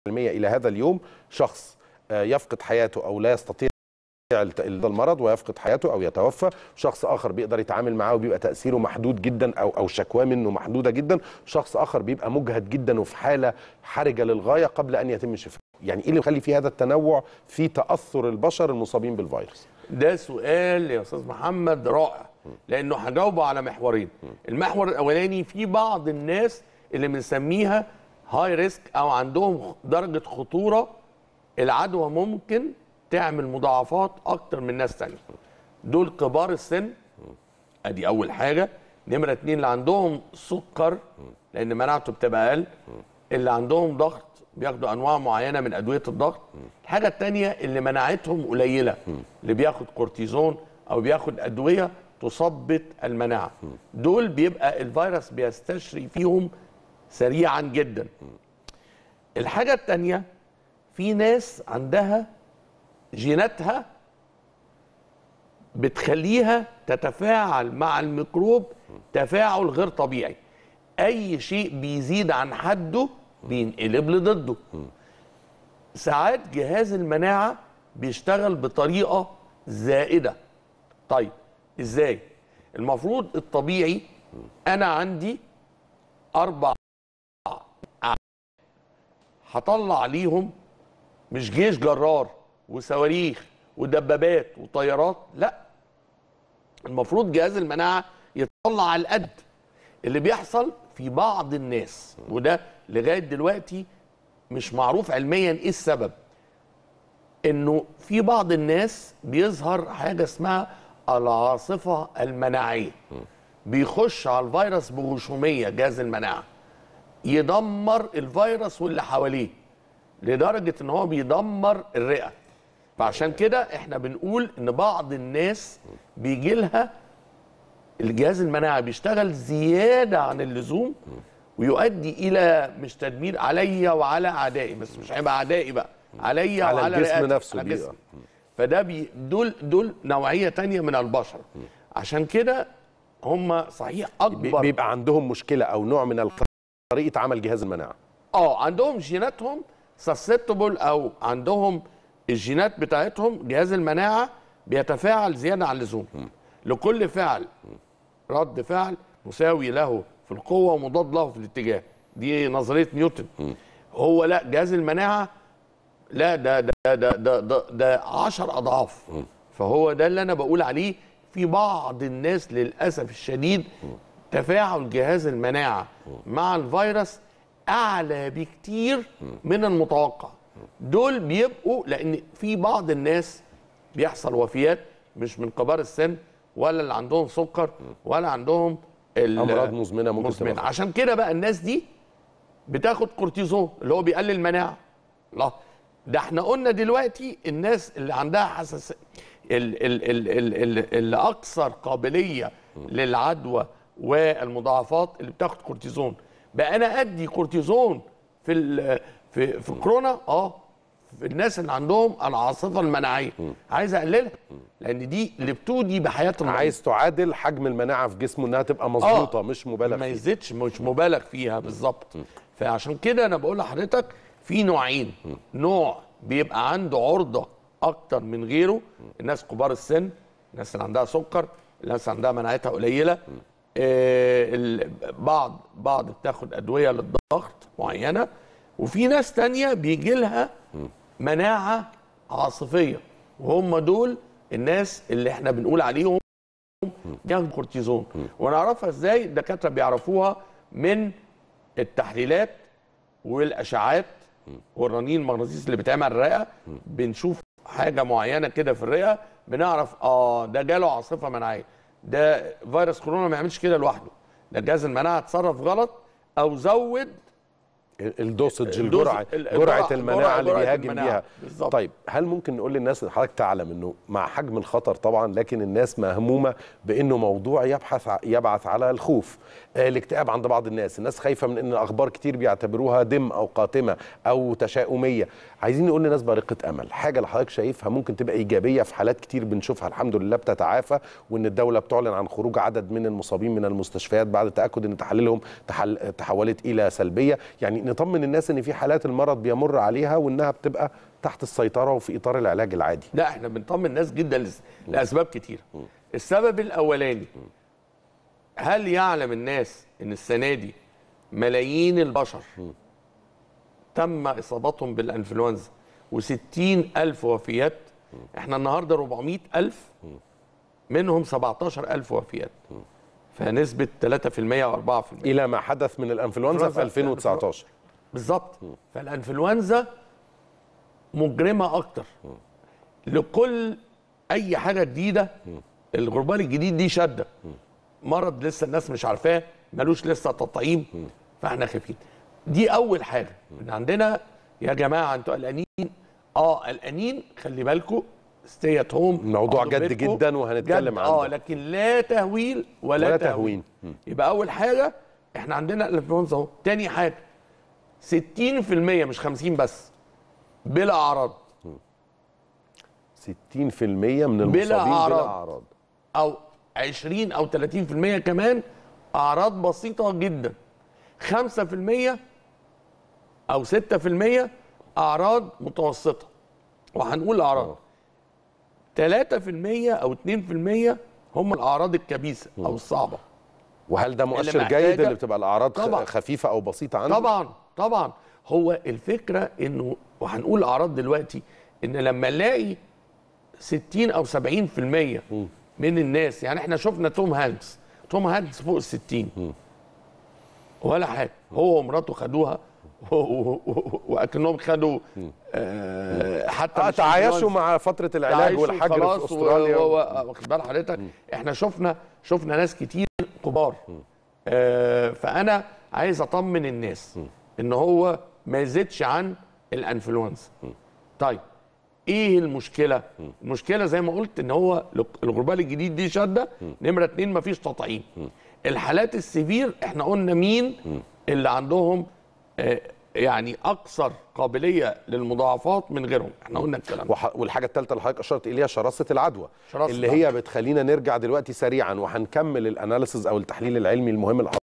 الى هذا اليوم شخص آه، يفقد حياته او لا يستطيع الت- المرض ويفقد حياته او يتوفى شخص اخر بيقدر يتعامل معاه وبيبقى تاثيره محدود جدا او او شكواه منه محدوده جدا شخص اخر بيبقى مجهد جدا وفي حاله حرجه للغايه قبل ان يتم شفائه يعني ايه اللي مخلي في هذا التنوع في تاثر البشر المصابين بالفيروس ده سؤال يا استاذ محمد رائع لانه هجاوبه على محورين المحور الاولاني في بعض الناس اللي بنسميها هاي ريسك او عندهم درجه خطوره العدوى ممكن تعمل مضاعفات اكتر من ناس تانية دول كبار السن ادي اول حاجه نمره اتنين اللي عندهم سكر لان مناعته بتبقى اقل اللي عندهم ضغط بياخدوا انواع معينه من ادويه الضغط الحاجه التانية اللي مناعتهم قليله اللي بياخد كورتيزون او بياخد ادويه تثبط المناعه دول بيبقى الفيروس بيستشري فيهم سريعا جدا الحاجه التانية في ناس عندها جيناتها بتخليها تتفاعل مع الميكروب تفاعل غير طبيعي اي شيء بيزيد عن حده بينقلب لضده ساعات جهاز المناعه بيشتغل بطريقه زائده طيب ازاي المفروض الطبيعي انا عندي اربع هطلع عليهم مش جيش جرار وصواريخ ودبابات وطيارات لا المفروض جهاز المناعه يطلع على القد اللي بيحصل في بعض الناس وده لغايه دلوقتي مش معروف علميا ايه السبب انه في بعض الناس بيظهر حاجه اسمها العاصفه المناعيه بيخش على الفيروس بغشوميه جهاز المناعه يدمر الفيروس واللي حواليه لدرجه ان هو بيدمر الرئه فعشان كده احنا بنقول ان بعض الناس بيجي لها الجهاز المناعي بيشتغل زياده عن اللزوم ويؤدي الى مش تدمير عليا وعلى اعدائي بس مش هيبقى اعدائي بقى عليا على وعلى الجسم رئتي، نفسه على دي، جسمي. فده بي دول دول نوعيه تانية من البشر عشان كده هم صحيح بي- اكبر بيبقى عندهم مشكله او نوع من الق- طريقه عمل جهاز المناعه اه عندهم جيناتهم سسبتبل او عندهم الجينات بتاعتهم جهاز المناعه بيتفاعل زياده عن اللزوم لكل فعل رد فعل مساوي له في القوه ومضاد له في الاتجاه دي نظريه نيوتن هو لا جهاز المناعه لا ده ده ده ده ده, ده 10 اضعاف فهو ده اللي انا بقول عليه في بعض الناس للاسف الشديد تفاعل جهاز المناعه مع الفيروس اعلى بكتير من المتوقع دول بيبقوا لان في بعض الناس بيحصل وفيات مش من كبار السن ولا اللي عندهم سكر ولا عندهم ال- امراض مزمنه ممكن مزمنة تبقى عشان كده بقى الناس دي بتاخد كورتيزون اللي هو بيقلل المناعه لا ده احنا قلنا دلوقتي الناس اللي عندها حساسيه ال- ال- ال- ال- ال- اللي اكثر قابليه للعدوى والمضاعفات اللي بتاخد كورتيزون بقى انا ادي كورتيزون في ال- في في كورونا اه في الناس اللي عندهم العاصفه المناعيه عايز اقللها لان دي اللي بتودي بحياه المريض عايز تعادل حجم المناعه في جسمه انها تبقى مظبوطه آه. مش مبالغ ما فيها يزيدش مش مبالغ فيها بالظبط فعشان كده انا بقول لحضرتك في نوعين نوع بيبقى عنده عرضه اكتر من غيره الناس كبار السن الناس اللي عندها سكر الناس اللي عندها مناعتها قليله آه ال- بعض بعض بتاخد ادويه للضغط معينه وفي ناس تانية بيجي لها مناعه عاصفيه وهم دول الناس اللي احنا بنقول عليهم بياخدوا كورتيزون ونعرفها ازاي الدكاتره بيعرفوها من التحليلات والاشعاعات والرنين المغناطيسي اللي بيتعمل على الرئه بنشوف حاجه معينه كده في الرئه بنعرف اه ده جاله عاصفه مناعيه ده فيروس كورونا ما يعملش كده لوحده ده جهاز المناعه اتصرف غلط او زود الدوسج الدوز- الجرعه ال- جرعه الجرعة- المناعه اللي جرعة بيهاجم المناعة. بيها بالظبط. طيب هل ممكن نقول للناس حضرتك تعلم انه مع حجم الخطر طبعا لكن الناس مهمومه بانه موضوع يبحث ع- يبعث على الخوف آه، الاكتئاب عند بعض الناس الناس خايفه من ان الاخبار كتير بيعتبروها دم او قاتمه او تشاؤميه عايزين نقول للناس بارقه امل حاجه اللي حضرتك شايفها ممكن تبقى ايجابيه في حالات كتير بنشوفها الحمد لله بتتعافى وان الدوله بتعلن عن خروج عدد من المصابين من المستشفيات بعد تاكد ان تحاليلهم تحل... تحولت الى سلبيه يعني نطمن الناس ان في حالات المرض بيمر عليها وانها بتبقى تحت السيطره وفي اطار العلاج العادي لا احنا بنطمن الناس جدا لس- لاسباب كتيره السبب الاولاني هل يعلم الناس ان السنه دي ملايين البشر تم اصابتهم بالانفلونزا و60 الف وفيات احنا النهارده 400 الف منهم 17 الف وفيات فنسبه 3% و 4% الى ما حدث من الانفلونزا في الإنفلونزا- 2019 بالظبط فالانفلونزا مجرمه اكتر لكل اي حاجه جديده الغربال الجديد دي شده مرض لسه الناس مش عارفاه ملوش لسه تطعيم فاحنا خايفين دي اول حاجه ان عندنا يا جماعه انتوا قلقانين اه قلقانين خلي بالكم ستي ات هوم الموضوع جد جدا وهنتكلم عنه. اه لكن لا تهويل ولا, ولا تهوين, تهوين. تهوين. يبقى اول حاجه احنا عندنا الانفلونزا اهو تاني حاجه 60% مش 50 بس بلا اعراض 60% من المصابين بلا أعراض. اعراض او 20 او 30% كمان اعراض بسيطه جدا 5% او 6% اعراض متوسطه وهنقول اعراض 3% او 2% هم الاعراض الكبيسه او الصعبه وهل ده مؤشر محتاجة- جيد اللي بتبقى الاعراض خ- طبعاً. خفيفه او بسيطه عنده طبعا طبعا هو الفكره انه وهنقول اعراض دلوقتي ان لما نلاقي 60 او 70% من الناس يعني احنا شفنا توم هانكس توم هانكس فوق ال 60 ولا حاجه هو ومراته خدوها و- و- و- واكنهم خدوا آه حتى آه مش تعايشوا إنفلونزا. مع فتره العلاج تعايشوا والحجر في خلاص استراليا و- و- واخد بال حضرتك احنا شفنا شفنا ناس كتير كبار آه فانا عايز اطمن الناس ان هو ما يزيدش عن الانفلونزا طيب ايه المشكله المشكله زي ما قلت ان هو الغربال الجديد دي شاده نمره اتنين مفيش تطعيم الحالات السيفير احنا قلنا مين اللي عندهم آه، يعني اكثر قابليه للمضاعفات من غيرهم احنا قلنا الكلام ده وح- والحاجه الثالثه اللي حضرتك اشرت اليها شراسه العدوى شراسة اللي هي بتخلينا نرجع دلوقتي سريعا وهنكمل الاناليسز او التحليل العلمي المهم اللي